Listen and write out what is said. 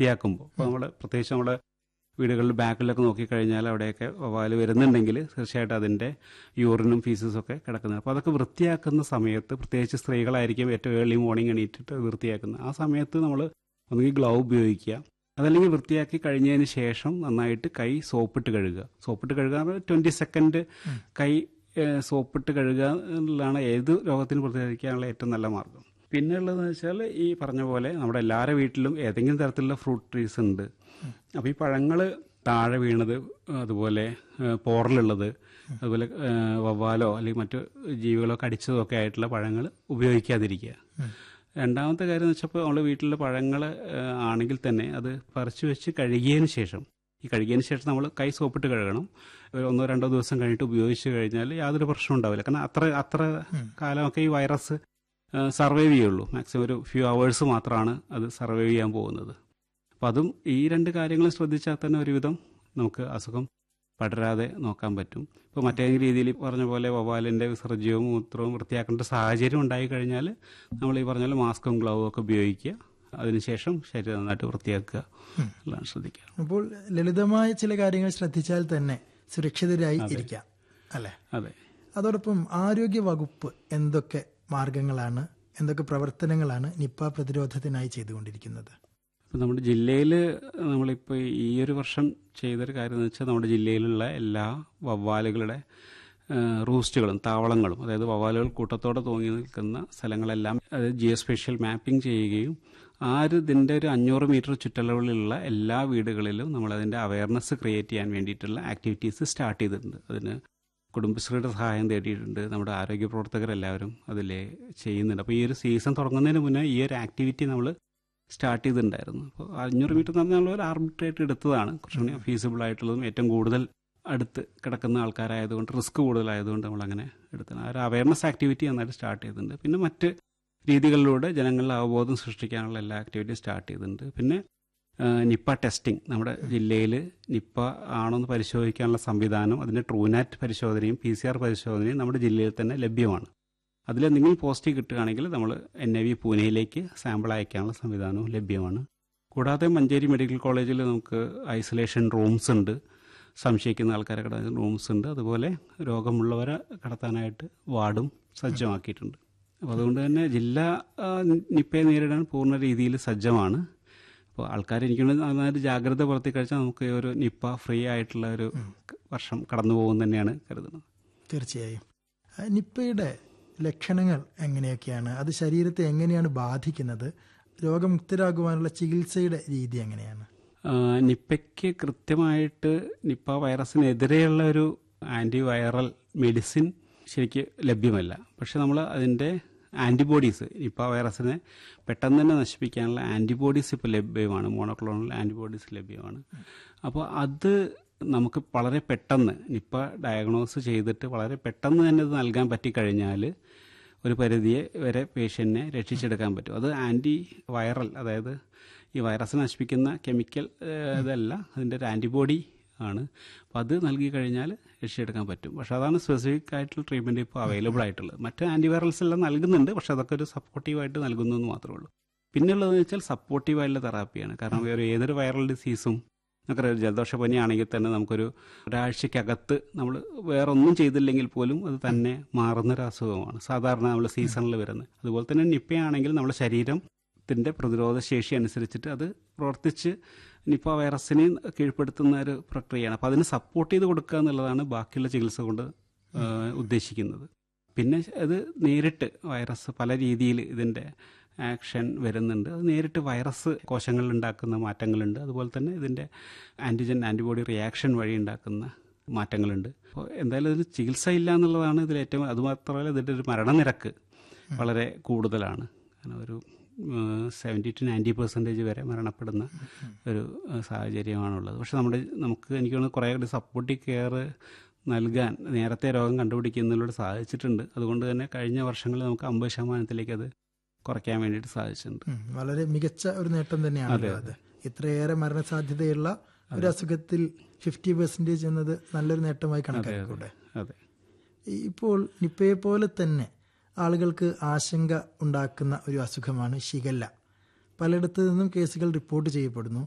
വൃത്തിയാക്കുമ്പോൾ അപ്പോൾ നമ്മൾ പ്രത്യേകിച്ച് നമ്മുടെ വീടുകളിൽ ബാക്കിലൊക്കെ നോക്കിക്കഴിഞ്ഞാൽ അവിടെയൊക്കെ വവ്വാൽ വരുന്നുണ്ടെങ്കിൽ തീർച്ചയായിട്ടും അതിൻ്റെ യൂറിനും ഫീസസും ഒക്കെ കിടക്കുന്നത് അപ്പോൾ അതൊക്കെ വൃത്തിയാക്കുന്ന സമയത്ത് പ്രത്യേകിച്ച് സ്ത്രീകളായിരിക്കും ഏറ്റവും ഏർലി മോർണിംഗ് എണീറ്റിട്ട് വൃത്തിയാക്കുന്നത് ആ സമയത്ത് നമ്മൾ ഒന്നുകിൽ ഗ്ലൗ ഉപയോഗിക്കുക അതല്ലെങ്കിൽ വൃത്തിയാക്കി കഴിഞ്ഞതിന് ശേഷം നന്നായിട്ട് കൈ സോപ്പിട്ട് കഴുകുക സോപ്പിട്ട് കഴുകുക ട്വൻറ്റി സെക്കൻഡ് കൈ ഏഹ്, സോപ്പിട്ട് കഴുകുക എന്നുള്ളതാണ് ഏത് രോഗത്തിന് പ്രതിരോധിക്കാനുള്ള ഏറ്റവും നല്ല മാർഗം പിന്നെ ഉള്ളതെന്ന് വെച്ചാൽ ഈ പറഞ്ഞ പോലെ നമ്മുടെ എല്ലാവരുടെ വീട്ടിലും ഏതെങ്കിലും തരത്തിലുള്ള ഫ്രൂട്ട് ട്രീസ് ഉണ്ട് അപ്പോൾ ഈ പഴങ്ങൾ താഴെ വീണത് അതുപോലെ ഏഹ്, പോറലുള്ളത് അതുപോലെ ഏഹ്, വവ്വാലോ അല്ലെങ്കിൽ മറ്റു ജീവികളോ കടിച്ചതോ ഒക്കെ ആയിട്ടുള്ള പഴങ്ങൾ ഉപയോഗിക്കാതിരിക്കുക രണ്ടാമത്തെ കാര്യം എന്ന് വെച്ചപ്പോൾ നമ്മുടെ വീട്ടിലെ പഴങ്ങൾ ആണെങ്കിൽ തന്നെ അത് പറിച്ചു വെച്ച് കഴുകിയതിന് ശേഷം ഈ കഴുകിയതിന് ശേഷം നമ്മൾ കൈ സോപ്പിട്ട് കഴുകണം ഒരു ഒന്നോ രണ്ടോ ദിവസം കഴിഞ്ഞിട്ട് ഉപയോഗിച്ച് കഴിഞ്ഞാൽ യാതൊരു പ്രശ്നം ഉണ്ടാവില്ല കാരണം അത്ര അത്ര കാലമൊക്കെ ഈ വൈറസ് സർവൈവ് ചെയ്യുള്ളൂ മാക്സിമം ഒരു ഫ്യൂ അവേഴ്സ് മാത്രമാണ് അത് സർവൈവ് ചെയ്യാൻ പോകുന്നത് അപ്പം അതും ഈ രണ്ട് കാര്യങ്ങളും ശ്രദ്ധിച്ചാൽ തന്നെ ഒരുവിധം നമുക്ക് അസുഖം പടരാതെ നോക്കാൻ പറ്റും ഇപ്പോൾ മറ്റേതെങ്കിലും രീതിയിൽ ഈ പറഞ്ഞ പോലെ വവ്വാലിൻ്റെ വിസർജ്യവും മൂത്രവും വൃത്തിയാക്കേണ്ട സാഹചര്യം ഉണ്ടായി കഴിഞ്ഞാൽ നമ്മൾ ഈ പറഞ്ഞ പോലെ മാസ്കും ഗ്ലൗവും ഒക്കെ ഉപയോഗിക്കുക അതിനുശേഷം ശരീരം നന്നായിട്ട് വൃത്തിയാക്കുക എല്ലാം ശ്രദ്ധിക്കുക അപ്പോൾ ലളിതമായ ചില കാര്യങ്ങൾ ശ്രദ്ധിച്ചാൽ തന്നെ സുരക്ഷിതരായി ഇരിക്കാം അല്ലെ അതെ അതോടൊപ്പം ആരോഗ്യ വകുപ്പ് എന്തൊക്കെ മാർഗങ്ങളാണ് എന്തൊക്കെ പ്രവർത്തനങ്ങളാണ് നിപ്പ പ്രതിരോധത്തിനായി ചെയ്തുകൊണ്ടിരിക്കുന്നത് ഇപ്പം നമ്മുടെ ജില്ലയിൽ നമ്മളിപ്പോൾ ഈ ഒരു വർഷം ചെയ്തൊരു കാര്യം എന്ന് വെച്ചാൽ നമ്മുടെ ജില്ലയിലുള്ള എല്ലാ വവ്വാലുകളുടെ റൂസ്റ്റുകളും താവളങ്ങളും അതായത് വവ്വാലുകൾ കൂട്ടത്തോടെ തൂങ്ങി നിൽക്കുന്ന സ്ഥലങ്ങളെല്ലാം അത് ജിയോ സ്പെഷ്യൽ മാപ്പിംഗ് ചെയ്യുകയും ആ ഒരു ഇതിൻ്റെ ഒരു അഞ്ഞൂറ് മീറ്റർ ചുറ്റളവിലുള്ള എല്ലാ വീടുകളിലും നമ്മൾ അതിൻ്റെ അവയർനെസ് ക്രിയേറ്റ് ചെയ്യാൻ വേണ്ടിയിട്ടുള്ള ആക്ടിവിറ്റീസ് സ്റ്റാർട്ട് ചെയ്തിട്ടുണ്ട് അതിന് കുടുംബശ്രീയുടെ സഹായം തേടിയിട്ടുണ്ട് നമ്മുടെ ആരോഗ്യ പ്രവർത്തകരെല്ലാവരും അതിൽ ചെയ്യുന്നുണ്ട് അപ്പോൾ ഈ ഒരു സീസൺ തുടങ്ങുന്നതിന് മുന്നേ ഈ ഒരു ആക്ടിവിറ്റി നമ്മൾ സ്റ്റാർട്ട് ചെയ്തിട്ടുണ്ടായിരുന്നു അപ്പോൾ അഞ്ഞൂറ് മീറ്റർ എന്ന് പറഞ്ഞാൽ നമ്മൾ ഒരു ആർബിട്രേറ്റ് എടുത്തതാണ് കുറച്ചുകൂടി ഫീസിബിൾ ആയിട്ടുള്ളതും ഏറ്റവും കൂടുതൽ അടുത്ത് കിടക്കുന്ന ആൾക്കാരായതുകൊണ്ട് റിസ്ക് കൂടുതലായതുകൊണ്ട് നമ്മൾ അങ്ങനെ എടുത്തത് ആ ഒരു അവയർനെസ് ആക്ടിവിറ്റി നന്നായിട്ട് സ്റ്റാർട്ട് ചെയ്തിട്ടുണ്ട് പിന്നെ മറ്റ് രീതികളിലൂടെ ജനങ്ങളിൽ അവബോധം സൃഷ്ടിക്കാനുള്ള എല്ലാ ആക്ടിവിറ്റിയും സ്റ്റാർട്ട് ചെയ്തിട്ടുണ്ട് പിന്നെ ആ, നിപ്പ ടെസ്റ്റിംഗ് നമ്മുടെ ജില്ലയിൽ നിപ്പ ആണോ എന്ന് പരിശോധിക്കാനുള്ള സംവിധാനം അതിൻ്റെ ട്രൂനാറ്റ് പരിശോധനയും പി സി ആർ പരിശോധനയും നമ്മുടെ ജില്ലയിൽ തന്നെ ലഭ്യമാണ് അതിൽ എന്തെങ്കിലും പോസിറ്റീവ് കിട്ടുകയാണെങ്കിൽ നമ്മൾ എൻ ഐ വി പൂനെയിലേക്ക് സാമ്പിൾ അയക്കാനുള്ള സംവിധാനവും ലഭ്യമാണ് കൂടാതെ മഞ്ചേരി മെഡിക്കൽ കോളേജിൽ നമുക്ക് ഐസൊലേഷൻ റൂംസ് ഉണ്ട് സംശയിക്കുന്ന ആൾക്കാരെ കിടക്കുന്ന റൂംസ് ഉണ്ട് അതുപോലെ രോഗമുള്ളവരെ കടത്താനായിട്ട് വാർഡും സജ്ജമാക്കിയിട്ടുണ്ട് അപ്പോൾ അതുകൊണ്ട് തന്നെ ജില്ല ആ, നിപ്പയെ നേരിടാൻ പൂർണ്ണ രീതിയിൽ സജ്ജമാണ് അപ്പോൾ ആൾക്കാർ എനിക്ക് തോന്നുന്നു നന്നായിട്ട് ജാഗ്രത പുലർത്തി കഴിച്ചാൽ നമുക്ക് ഈ ഒരു നിപ്പ ഫ്രീ ആയിട്ടുള്ള ഒരു വർഷം കടന്നു പോകും തന്നെയാണ് കരുതുന്നത് തീർച്ചയായും ആ, നിപ്പയുടെ ലക്ഷണങ്ങൾ എങ്ങനെയൊക്കെയാണ് അത് ശരീരത്തെ എങ്ങനെയാണ് ബാധിക്കുന്നത് രോഗമുക്തരാകുവാനുള്ള ചികിത്സയുടെ രീതി എങ്ങനെയാണ് ആ, നിപ്പയ്ക്ക് കൃത്യമായിട്ട് നിപ്പ വൈറസിനെതിരെയുള്ള ഒരു ആൻറ്റിവൈറൽ മെഡിസിൻ ശരിക്ക് ലഭ്യമല്ല പക്ഷെ നമ്മൾ അതിൻ്റെ ആൻറ്റിബോഡീസ് നിപ്പ വൈറസിനെ പെട്ടെന്ന് തന്നെ നശിപ്പിക്കാനുള്ള ആൻറ്റിബോഡീസ് ഇപ്പോൾ ലഭ്യമാണ് മോണോക്ലോണൽ ആൻറ്റിബോഡീസ് ലഭ്യമാണ് അപ്പോൾ അത് നമുക്ക് വളരെ പെട്ടെന്ന് നിപ്പ ഡയഗ്നോസ് ചെയ്തിട്ട് വളരെ പെട്ടെന്ന് തന്നെ ഇത് നൽകാൻ പറ്റിക്കഴിഞ്ഞാൽ ഒരു പരിധിയെ വരെ പേഷ്യൻറ്റിനെ രക്ഷിച്ചെടുക്കാൻ പറ്റും അത് ആൻറ്റി വൈറൽ അതായത് ഈ വൈറസ് നശിപ്പിക്കുന്ന കെമിക്കൽ ഏഹ്, ഇതല്ല അതിൻ്റെ ഒരു ആൻറ്റിബോഡി ആണ് അപ്പോൾ അത് നൽകി കഴിഞ്ഞാൽ രക്ഷിച്ചെടുക്കാൻ പറ്റും പക്ഷേ അതാണ് സ്പെസിഫിക് ആയിട്ടുള്ള ട്രീറ്റ്മെൻറ്റ് ഇപ്പോൾ അവൈലബിൾ ആയിട്ടുള്ളത് മറ്റ് ആൻറ്റിവൈറൽസ് എല്ലാം നൽകുന്നുണ്ട് പക്ഷേ അതൊക്കെ ഒരു സപ്പോർട്ടീവായിട്ട് നൽകുന്നു എന്ന് മാത്രമേ ഉള്ളൂ പിന്നെയുള്ളതെന്ന് വെച്ചാൽ സപ്പോർട്ടീവായിട്ടുള്ള തെറാപ്പിയാണ് കാരണം വേറെ ഏതൊരു വൈറൽ ഡിസീസും നമുക്കറിയാം ജലദോഷപ്പനി ആണെങ്കിൽ തന്നെ നമുക്കൊരു ഒരാഴ്ചക്കകത്ത് നമ്മൾ വേറെ ഒന്നും ചെയ്തില്ലെങ്കിൽ പോലും അത് തന്നെ മാറുന്നൊരു അസുഖമാണ് സാധാരണ നമ്മൾ സീസണിൽ വരുന്നത് അതുപോലെ തന്നെ നിപ്പയാണെങ്കിൽ നമ്മുടെ ശരീരത്തിൻ്റെ പ്രതിരോധ ശേഷി അനുസരിച്ചിട്ട് അത് പ്രവർത്തിച്ച് നിപ്പ വൈറസിനെ കീഴ്പ്പെടുത്തുന്ന ഒരു പ്രക്രിയയാണ് അപ്പോൾ അതിന് സപ്പോർട്ട് ചെയ്ത് കൊടുക്കുക എന്നുള്ളതാണ് ബാക്കിയുള്ള ചികിത്സ കൊണ്ട് ആ, ഉദ്ദേശിക്കുന്നത് പിന്നെ അത് നേരിട്ട് വൈറസ് പല രീതിയിൽ ഇതിൻ്റെ ആക്ഷൻ വരുന്നുണ്ട് അത് നേരിട്ട് വൈറസ് കോശങ്ങളിൽ ഉണ്ടാക്കുന്ന മാറ്റങ്ങളുണ്ട് അതുപോലെ തന്നെ ഇതിൻ്റെ ആൻറ്റിജൻ ആൻറ്റിബോഡി റിയാക്ഷൻ വഴി ഉണ്ടാക്കുന്ന മാറ്റങ്ങളുണ്ട് അപ്പോൾ എന്തായാലും ഇതിന് ചികിത്സ ഇല്ല എന്നുള്ളതാണ് ഇതിൽ ഏറ്റവും അതുമാത്രമല്ല ഇതിൻ്റെ ഒരു മരണനിരക്ക് വളരെ കൂടുതലാണ് കാരണം ഒരു സെവൻറ്റി ടു നയൻറ്റി പെർസെൻറ്റേജ് വരെ മരണപ്പെടുന്ന ഒരു ഏഹ്, സാഹചര്യമാണുള്ളത് പക്ഷെ നമ്മുടെ നമുക്ക് എനിക്ക് തോന്നുന്നു കുറേ കൂടി സപ്പോർട്ടീവ് കെയർ നൽകാൻ നേരത്തെ രോഗം കണ്ടുപിടിക്കുന്നതിലൂടെ സാധിച്ചിട്ടുണ്ട് അതുകൊണ്ട് തന്നെ കഴിഞ്ഞ വർഷങ്ങളിൽ നമുക്ക് അമ്പത് ശതമാനത്തിലേക്ക് അത് കുറയ്ക്കാൻ വേണ്ടിയിട്ട് സാധിച്ചിട്ടുണ്ട് ഉം, വളരെ മികച്ച ഒരു നേട്ടം തന്നെയാണല്ലോ അത് ഇത്രയേറെ മരണസാധ്യതയുള്ള ഒരു അസുഖത്തിൽ ഫിഫ്റ്റി പെർസെന്റേജ് എന്നത് നല്ലൊരു നേട്ടമായി കണക്കാക്കൂടെ അതെ ഈ- ഇപ്പോൾ നിപ്പയെ പോലെ തന്നെ ആളുകൾക്ക് ആശങ്ക ഉണ്ടാക്കുന്ന ഒരു അസുഖമാണ് ഷിഗല്ല പലയിടത്തു നിന്നും കേസുകൾ റിപ്പോർട്ട് ചെയ്യപ്പെടുന്നു